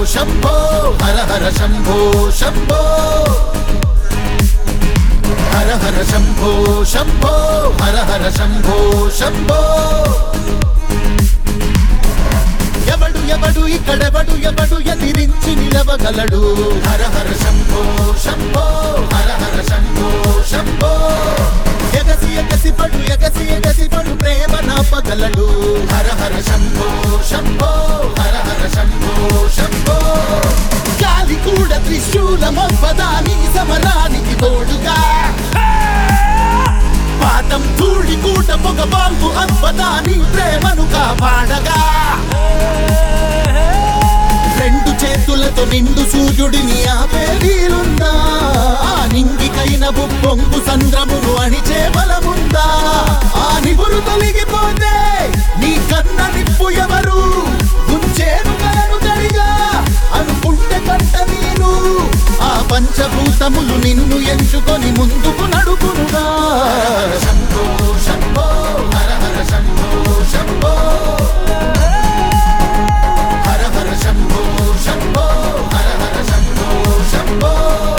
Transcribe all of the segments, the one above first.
శంభో హర హర శంభో శంభో హర హర శంభో శంభో హర హర శంభో శంభో ఎవడు ఎవడు ఇక్కడెవడు ఎవడు ఎదిరించి నిలవగలడు హర హర శంభో శంభో హర హర శంభో శంభో ఎగసి ఎగసి పడు ఎగసి ఎగసి పడు ప్రేమ నాపగలడు హర హర శంభో శంభో హర హర శంభో శంభో గాలి కూడా త్రిశూలమవ్వదాని సమరానికి తోడుగా పాదం ధూళి కూట పొగ బాంబు అవ్వదాని ప్రేమను కాపాడగా రెండు చేతులతో నిండు సూర్యుడిని ఆపే వీలుందా ఆ నింగికైన బొంగు సంద్రమును అణిచే బలముందా ఆ నిపురు తొలగిపోతే నీ కన్న నిప్పు ఎవరు గుంచేను కలను తడిగా అనుకుంటే కట్ట నీరు ఆ పంచభూతములు నిన్ను ఎంచుకొని ముందుకు నడుపునుగా శంభో శంభో హర హర శంభో శంభో హర హర శంభో శంభో హర హర శంభో శంభో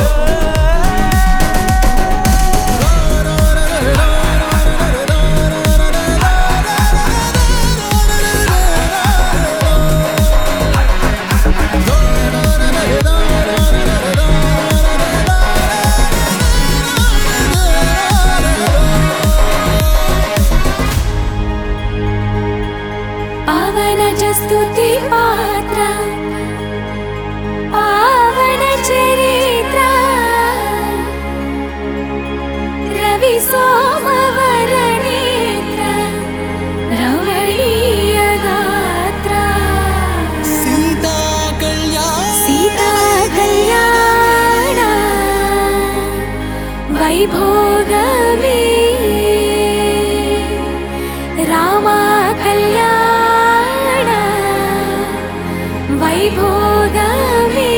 పావన స్తుతి పాత్ర పావన చరిత్ర రవి సోమవర నేత్ర రమణీయ గాత్ర సీతా కళ్యాణ సీతా కళ్యాణ వైభోగమే రామ కళ్యాణ వైభోగమే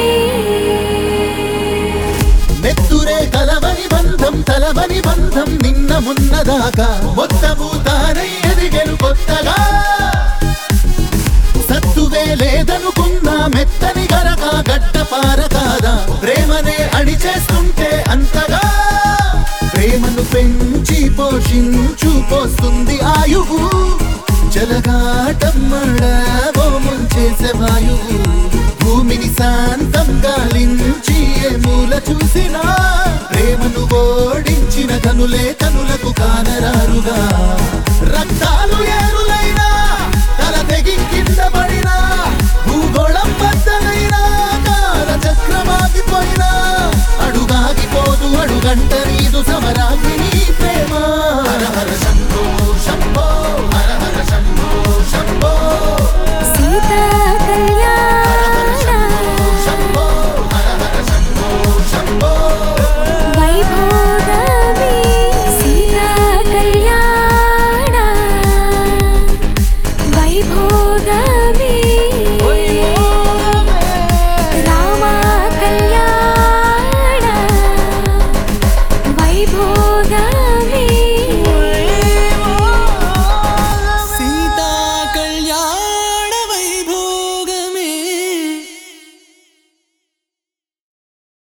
నెత్తురే కలవని బంధం తలవని బంధం నిన్న మున్నదాకా మొత్తము తానై ఎదిగెను కొత్తగా సత్తువే లేదనుకున్నా మెత్తని గరక గడ్డ పార కాదా ప్రేమనే అడిచేస్తుంటే అంతగా ప్రేమను పెంచి పోషించు పోస్తుంది ఆయువు జలగాటమ్మడవో ముంచేసే వాయువు భూమిని శాంతం గాలించి ఏ మూల చూసినా ప్రేమను ఓడించిన కనులే కనులకు కానరారుగా రక్తాలు ఏరులైనా తల తెగి కింద పడినా భూగోళం బద్దలైనా కాల చక్రమాగిపోయినా అడుగాగిపోదు అడుగంట నీదు సమరాగి